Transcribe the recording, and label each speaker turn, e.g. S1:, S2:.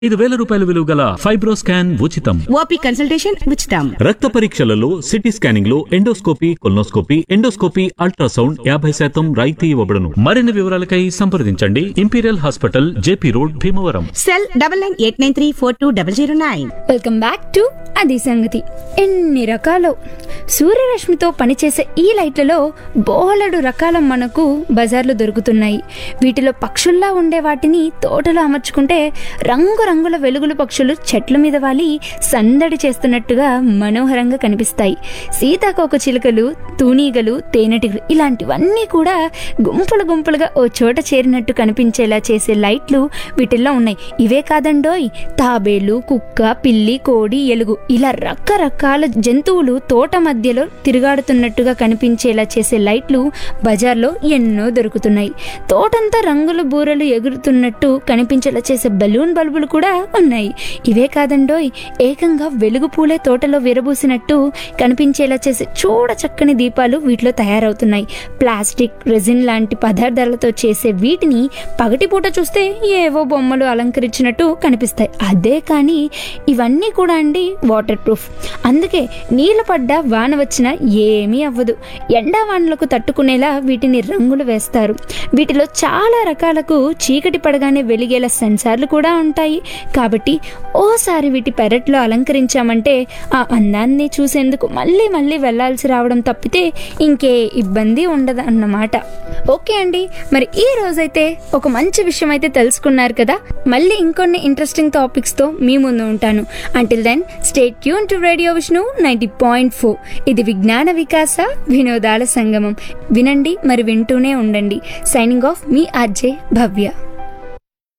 S1: ఐదు వేల రూపాయల విలువ గల ఫైబ్రో స్కాన్ ఉచితం
S2: ఓపీ కన్సల్టేషన్ ఉచితం
S1: రక్త పరీక్షలలో సిటీ స్కానింగ్ లో ఎండోస్కోపీ కొల్నోస్కోపీ ఎండోస్కోపీ అల్ట్రాసౌండ్ యాభై శాతం రాయితీ ఇవ్వబడును మరిన్ని వివరాలకై సంప్రదించండి imperial hospital JP road Bhimavaram
S2: cell double nine eight nine three four two double zero nine
S3: welcome back to అది సంగతి ఎన్ని రకాలు సూర్యరశ్మితో పనిచేసే ఈ లైట్లలో బోలెడు రకాల మనకు బజార్లో దొరుకుతున్నాయి వీటిలో పక్షుల్లా ఉండే వాటిని తోటలో అమర్చుకుంటే రంగురంగుల వెలుగుల పక్షులు చెట్ల మీద వాలి సందడి చేస్తున్నట్టుగా మనోహరంగా కనిపిస్తాయి సీతాకోక చిలుకలు తూనీగలు తేనెటీగలు ఇలాంటివన్నీ కూడా గుంపులు గుంపులుగా ఓ చోట చేరినట్టు కనిపించేలా చేసే లైట్లు వీటిల్లో ఉన్నాయి ఇవే కాదండోయ్ తాబేలు కుక్క పిల్లి కోడి ఎలుగు ఇలా రకరకాల జంతువులు తోట మధ్యలో తిరుగాడుతున్నట్టుగా కనిపించేలా చేసే లైట్లు బజార్లో ఎన్నో దొరుకుతున్నాయి తోటంతా రంగుల బూరలు ఎగురుతున్నట్టు కనిపించేలా చేసే బలూన్ బల్బులు కూడా ఉన్నాయి ఇవే కాదండోయ్ ఏకంగా వెలుగు పూలే తోటలో విరబూసినట్టు కనిపించేలా చేసే చూడ చక్కని దీపాలు వీటిలో తయారవుతున్నాయి ప్లాస్టిక్ రెజిన్ లాంటి పదార్థాలతో చేసే వీటిని పగటిపూట చూస్తే ఏవో బొమ్మలు అలంకరించినట్టు కనిపిస్తాయి అదే కానీ ఇవన్నీ కూడా అండి వాటర్ ప్రూఫ్ అందుకే నీళ్ళు పడ్డా వాన వచ్చినా ఏమీ అవ్వదు ఎండా వానలకు తట్టుకునేలా వీటిని రంగులు వేస్తారు వీటిలో చాలా రకాలకు చీకటి పడగానే వెలిగేలా సెన్సార్లు కూడా ఉంటాయి కాబట్టి ఓసారి వీటి పెరట్లో అలంకరించామంటే ఆ అందాన్ని చూసేందుకు మళ్ళీ మళ్ళీ వెళ్ళాల్సి రావడం తప్పితే ఇంకే ఇబ్బంది ఉండదు అన్నమాట ఓకే అండి మరి ఈ రోజైతే ఒక మంచి విషయం అయితే తెలుసుకున్నారు కదా మళ్ళీ ఇంకొన్ని ఇంట్రెస్టింగ్ టాపిక్స్తో మీ ముందు ఉంటాను until then stay tuned to radio Vishnu ninety point four ఇది విజ్ఞాన వికాస వినోదాల సంగమం వినండి మరి వింటూనే ఉండండి సైనింగ్ ఆఫ్ మీ ఆర్జే భవ్య